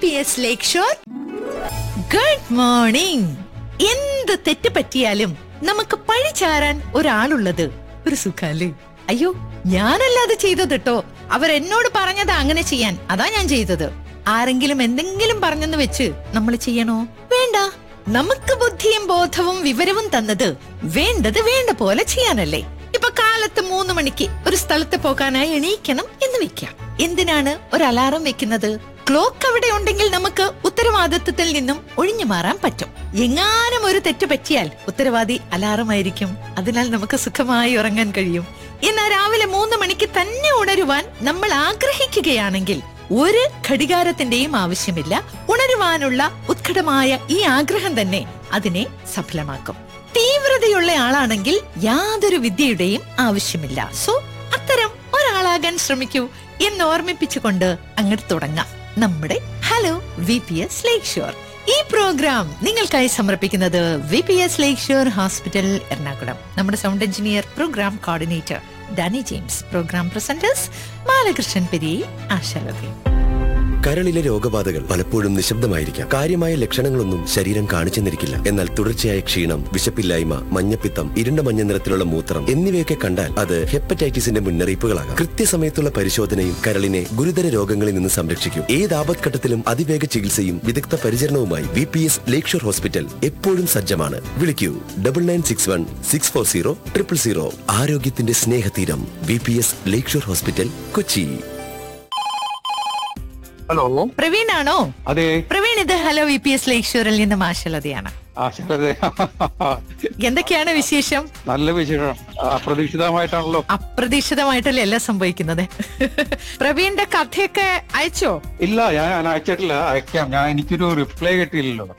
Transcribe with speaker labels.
Speaker 1: P S Lakeshore good morning എന്ത് തെറ്റ് പറ്റിയാലും നമുക്ക് പഴി ചാരാൻ ഒരാളുള്ളത് ഒരു സുഖല്ലേ അയ്യോ ഞാനല്ല അത് ചെയ്തത് കേട്ടോ അവരെന്നോട് പറഞ്ഞത് അങ്ങനെ ചെയ്യാൻ അതാ ഞാൻ ചെയ്തത് ആരെങ്കിലും എന്തെങ്കിലും പറഞ്ഞെന്ന് വെച്ച് നമ്മൾ ചെയ്യണോ വേണ്ട നമുക്ക് ബുദ്ധിയും ബോധവും വിവരവും തന്നത് വേണ്ടത് വേണ്ട പോലെ ചെയ്യാനല്ലേ ഇപ്പൊ കാലത്ത് മൂന്ന് മണിക്ക് ഒരു സ്ഥലത്ത് പോകാനായി എണീക്കണം എന്ന് വെക്കാം എന്തിനാണ് ഒരു അലാറം വെക്കുന്നത് ക്ലോക്ക് അവിടെ ഉണ്ടെങ്കിൽ നമുക്ക് ഉത്തരവാദിത്വത്തിൽ നിന്നും ഒഴിഞ്ഞു മാറാൻ പറ്റും എങ്ങാനും ഒരു തെറ്റ് പറ്റിയാൽ ഉത്തരവാദി അലാറമായിരിക്കും അതിനാൽ നമുക്ക് സുഖമായി ഉറങ്ങാൻ കഴിയും എന്നാൽ രാവിലെ മൂന്ന് മണിക്ക് തന്നെ ഉണരുവാൻ നമ്മൾ ആഗ്രഹിക്കുകയാണെങ്കിൽ ഒരു ഘടികാരത്തിന്റെയും ആവശ്യമില്ല ഉണരുവാനുള്ള ഉത്കടമായ ഈ ആഗ്രഹം തന്നെ അതിനെ സഫലമാക്കും തീവ്രതയുള്ള ആളാണെങ്കിൽ യാതൊരു വിദ്യയുടെയും ആവശ്യമില്ല സോ അത്തരം ഒരാളാകാൻ ശ്രമിക്കൂ എന്ന് ഓർമ്മിപ്പിച്ചുകൊണ്ട് അങ്ങോട്ട് തുടങ്ങാം നമ്മുടെ hello V P S Lakeshore ഈ പ്രോഗ്രാം നിങ്ങൾക്കായി സമർപ്പിക്കുന്നത് V P S Lakeshore hospital Ernakulam നമ്മുടെ sound engineer programme coordinator Danny James programme presenters Balakrishnan പെരിയെ ആശാലതി
Speaker 2: കരളിലെ രോഗബാധകൾ പലപ്പോഴും നിശബ്ദമായിരിക്കാം കാര്യമായ ലക്ഷണങ്ങളൊന്നും ശരീരം കാണിച്ചെന്നിരിക്കില്ല എന്നാൽ തുടർച്ചയായ ക്ഷീണം വിശപ്പില്ലായ്മ മഞ്ഞപ്പിത്തം ഇരുണ്ട മഞ്ഞ നിറത്തിലുള്ള മൂത്രം എന്നിവയൊക്കെ കണ്ടാൽ അത് ഹെപ്പറ്റൈറ്റിസിന്റെ മുന്നറിയിപ്പുകളാകാം കൃത്യസമയത്തുള്ള പരിശോധനയും കരളിനെ ഗുരുതര രോഗങ്ങളിൽ നിന്ന് സംരക്ഷിക്കും ഏത് ആപത്ഘട്ടത്തിലും അതിവേഗ ചികിത്സയും വിദഗ്ധ പരിചരണവുമായി V P S Lakeshore hospital എപ്പോഴും സജ്ജമാണ് വിളിക്കൂ double nine six one six four zero triple zero ആരോഗ്യത്തിന്റെ സ്നേഹതീരം V P S Lakeshore hospital Kochi
Speaker 3: hello
Speaker 1: Praveen ആണോ
Speaker 3: അതെ
Speaker 1: പ്രവീൺ ഇത് ഹലോ വി പി എസ് ലേക്ക് ഷോറിൽ നിന്ന് ആശാലതയാണ്
Speaker 3: ആ ശരി
Speaker 1: എന്തൊക്കെയാണ് വിശേഷം
Speaker 3: നല്ല വിശേഷം അപ്രതീക്ഷിതമായിട്ടാണല്ലോ
Speaker 1: അപ്രതീക്ഷിതമായിട്ടല്ലേ എല്ലാം സംഭവിക്കുന്നത് പ്രവീണിന്റെ കഥയൊക്കെ അയച്ചോ
Speaker 3: ഇല്ല ഞാൻ അയച്ചിട്ടില്ല അയക്കാം ഞാൻ എനിക്കൊരു റിപ്ലൈ കിട്ടിയില്ലല്ലോ